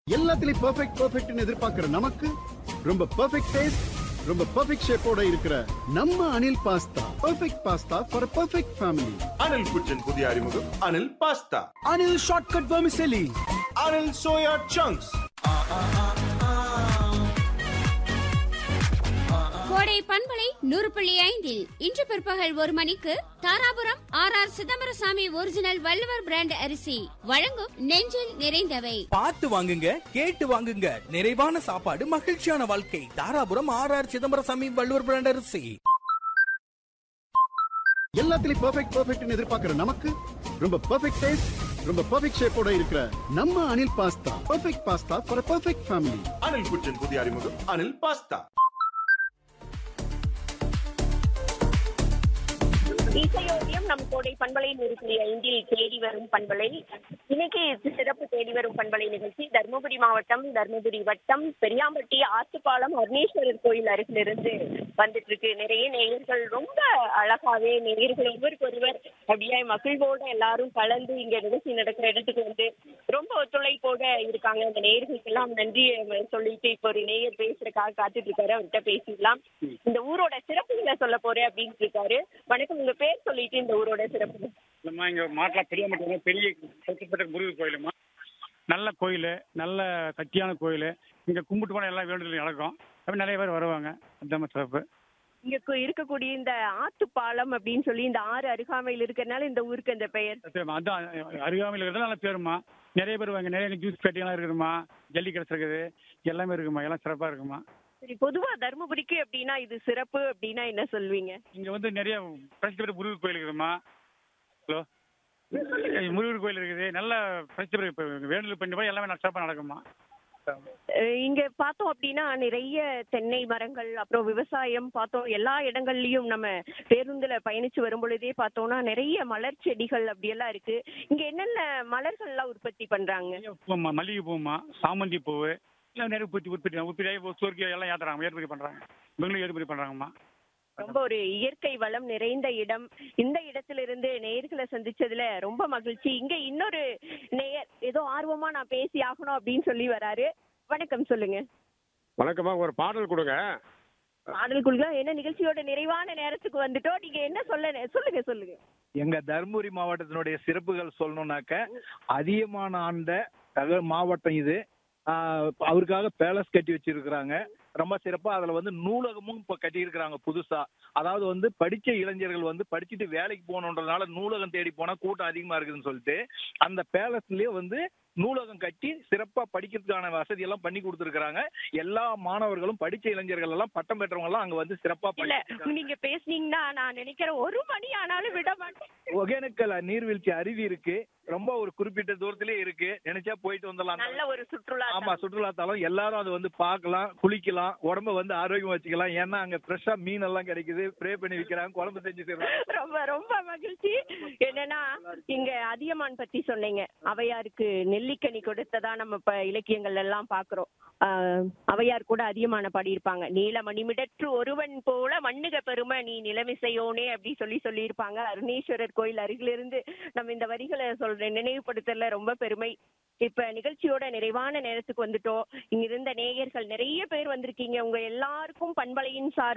எல்லாத்துலயும் பெர்ஃபெக்ட் பெர்ஃபெக்ட்னு எதிர்பார்க்கிற நமக்கு ரொம்ப பெர்ஃபெக்ட் டேஸ்ட் ரொம்ப பெர்ஃபெக்ட் ஷேப்போட இருக்கிற நம்ம Anil pasta perfect pasta for perfect family Anil kitchen புதிய அறிமுகம் Anil pasta Anil shortcut vermicelli Anil soya chunks கோடை பண்பலை நூறு புள்ளி ஐந்தில் இன்று பிற்பகல் ஒரு மணிக்கு Dharapuram R R Chidambarasamy original Valluvar brand அரிசி வழங்கும் நெஞ்சில் நிறைந்தவை பார்த்து வாங்குங்க கேட்டு வாங்குங்க நிறைவான சாப்பாடு மகிழ்ச்சியான வாழ்க்கை Dharapuram R R Chidambarasamy Valluvar brand அரிசி எல்லாத்துலயும் பெர்ஃபெக்ட் பெர்ஃபெக்ட்னு எதிர்பார்க்கிற நமக்கு ரொம்ப பெர்ஃபெக்ட் டேஸ்ட் ரொம்ப பெர்ஃபெக்ட் ஷேப்போட இருக்கிற நம்ம Anil pasta perfect pasta for perfect family Anil kitchen புதிய அறிமுகம் அனில் பாஸ்தா இசையோவியம் நம் கோடை பண்பலை நூறு ஐந்தில் தேடி வரும் பண்பலை இன்னைக்கு சிறப்பு தேடி வரும் பண்பலை நிகழ்ச்சி தருமபுரி மாவட்டம் தருமபுரி வட்டம் பெரியாம்பட்டி ஆத்துப்பாலம் அருணேஸ்வரர் கோயில் அருகிலிருந்து வந்துட்டு இருக்கு நிறைய நேயர்கள் ரொம்ப அழகாவே நேயர்கள் ஒருவருக்கொருவர் அப்படியே மகிழ்வோட எல்லாரும் கலந்து இங்க நிகழ்ச்சி நடக்கிற இடத்துக்கு வந்து ரொம்ப ஒத்துழைப்போட இருக்காங்க அந்த நேயர்களுக்கு எல்லாம் நன்றி சொல்லிட்டு இப்போ ஒரு நேயர் பேசுறதுக்காக காத்துட்டு இருக்காரு அவர்கிட்ட பேசிடலாம் இந்த ஊரோட சிறப்புகளை சொல்ல போறேன் அப்படின்னு இருக்காரு வணக்கம் உங்க பேர் சொல்லிட்டு இந்த ஊரோட சிறப்பு இல்லைம்மா இங்கே மாட்டில் பெரிய மாட்டோம் பெரிய சத்தியப்பட்ட முருகர் கோயிலுமா நல்ல கோயில் நல்ல சக்தியான கோயில் இங்கே கும்பிட்டு போனால் எல்லாம் வேண்டுதல் நடக்கும் அப்படி நிறைய பேர் வருவாங்க அந்த சிறப்பு இங்க கு- இருக்கக்கூடிய இந்த ஆத்துப்பாலம் அப்படின்னு சொல்லி இந்த ஆறு அருகாமையில் இருக்கறனால இந்த ஊருக்கு இந்த பெயர் சத்தியமா அதான் அருகாமையில் இருக்கிறது நல்ல பேருமா நிறைய பேர் வாங்க நிறைய ஜூஸ் பேட்டியெல்லாம் இருக்குதுமா ஜல்லிக்கட்டு இருக்குது எல்லாமே இருக்குமா எல்லாம் சிறப்பாக இருக்குமா சரி பொதுவா தருமபுரிக்கு அப்படின்னா இது சிறப்பு அப்படின்னா என்ன சொல்வீங்க இங்கே வந்து நிறைய பிரசித்தி முருகர் கோயில் இருக்குதுமா ஹலோ முருகர் கோயில் இருக்குது நல்ல பிரசித்தி இப்போ வேண்டுதல் பண்ணி போய் எல்லாமே சிறப்பாக நடக்குமா அஹ் இங்க பார்த்தோம் அப்படின்னா நிறைய தென்னை மரங்கள் அப்புறம் விவசாயம் பார்த்தோம் எல்லா இடங்கள்லயும் நம்ம பேருந்துல பயணிச்சு வரும் பொழுதே பார்த்தோம்னா நிறைய மலர் செடிகள் அப்படியெல்லாம் இருக்கு இங்க என்னென்ன மலர்கள்லாம் உற்பத்தி பண்றாங்க பூமா மல்லிகை பூமா சாமந்தி பூவு எல்லாம் நிறைய உற்பத்தி உற்பத்தி உற்பத்தி சோர்க்கி எல்லாம் ஏத்துறாங்க ஏற்றுமதி பண்றாங்க பெங்களூர் ஏற்றுமதி பண்றாங்கம்மா ரொம்ப ஒரு இயற்கை வளம் நிறைந்த இடம் இந்த இடத்திலிருந்து நேயர்களை சந்திச்சதுல ரொம்ப மகிழ்ச்சி இங்க இன்னொரு நேயர் ஏதோ ஆர்வமா நான் பேசி ஆகணும் அப்படின்னு சொல்லி வராரு வணக்கம் சொல்லுங்க வணக்கம்மா ஒரு பாடல் கொடுங்க பாடலுக்குள்ள என்ன நிகழ்ச்சியோட நிறைவான நேரத்துக்கு வந்துட்டோம் நீங்க என்ன சொல்ல சொல்லுங்க சொல்லுங்க எங்க தருமபுரி மாவட்டத்தினுடைய சிறப்புகள் சொல்லணும்னாக்க அதிகமான ஆண்ட தக மாவட்டம் இது ஆஹ் அவருக்காக பேலஸ் கட்டி வச்சிருக்கிறாங்க ரொம்ப சிறப்பா அதுல வந்து நூலகமும் இப்ப கட்டியிருக்கிறாங்க புதுசா அதாவது வந்து படிச்ச இளைஞர்கள் வந்து படிச்சுட்டு வேலைக்கு போகணுன்றதுனால நூலகம் தேடி போனா கூட்டம் அதிகமா இருக்குதுன்னு சொல்லிட்டு அந்த பேலஸ்லயே வந்து நூலகம் கட்டி சிறப்பா படிக்கிறதுக்கான வசதி எல்லாம் பண்ணி கொடுத்துருக்காங்க எல்லா மாணவர்களும் படிச்ச இளைஞர்கள் எல்லாம் பட்டம் பெற்றவங்க எல்லாம் அங்க வந்து சிறப்பா இல்ல படிச்சிருக்காங்க. நீங்க பேசுனீங்கன்னா நான் நினைக்கிறேன் ஒரு மணி ஆனாலும் விட மாட்டேன் ஒகேனக்கல் நீர்வீழ்ச்சி அருவி இருக்கு ரொம்ப ஒரு குறிப்பிட்ட தூரத்திலே இருக்கு நினைச்சா போயிட்டு வந்துடலாம் நல்ல ஒரு சுற்றுலா ஆமா சுற்றுலா தலம் எல்லாரும் அது வந்து பார்க்கலாம் குளிக்கலாம் உடம்ப வந்து ஆரோக்கியம் வச்சுக்கலாம் ஏன்னா அங்க ஃப்ரெஷ்ஷா மீன் எல்லாம் கிடைக்குது ப்ரே பண்ணி விக்கிறாங்க குழம்பு செஞ்சு செய்றாங்க ரொம்ப ரொம்ப மகிழ்ச்சி என்னன்னா இங்க அதியமான் பத்தி சொன்னீங்க அவையாருக்கு நெல்லிக்கனி கொடுத்ததா நம்ம இப்ப இலக்கியங்கள் எல்லாம் பாக்குறோம் ஆஹ் அவையார் கூட அதியமான பாடியிருப்பாங்க நீலமணி மிடற்று ஒருவன் போல மண்ணுக பெருமை நீ நிலமிசையோனே அப்படி சொல்லி சொல்லியிருப்பாங்க அருணேஸ்வரர் கோயில் அருகிலிருந்து நம்ம இந்த வரிகளை சொல்ற நினைவுபடுத்தல ரொம்ப பெருமை இப்ப நிகழ்ச்சியோட நிறைவான நேரத்துக்கு வந்துட்டோம் இங்க இருந்த நேயர்கள் நிறைய பேர் வந்திருக்கீங்க உங்க எல்லாருக்கும் பண்பலையின் சார்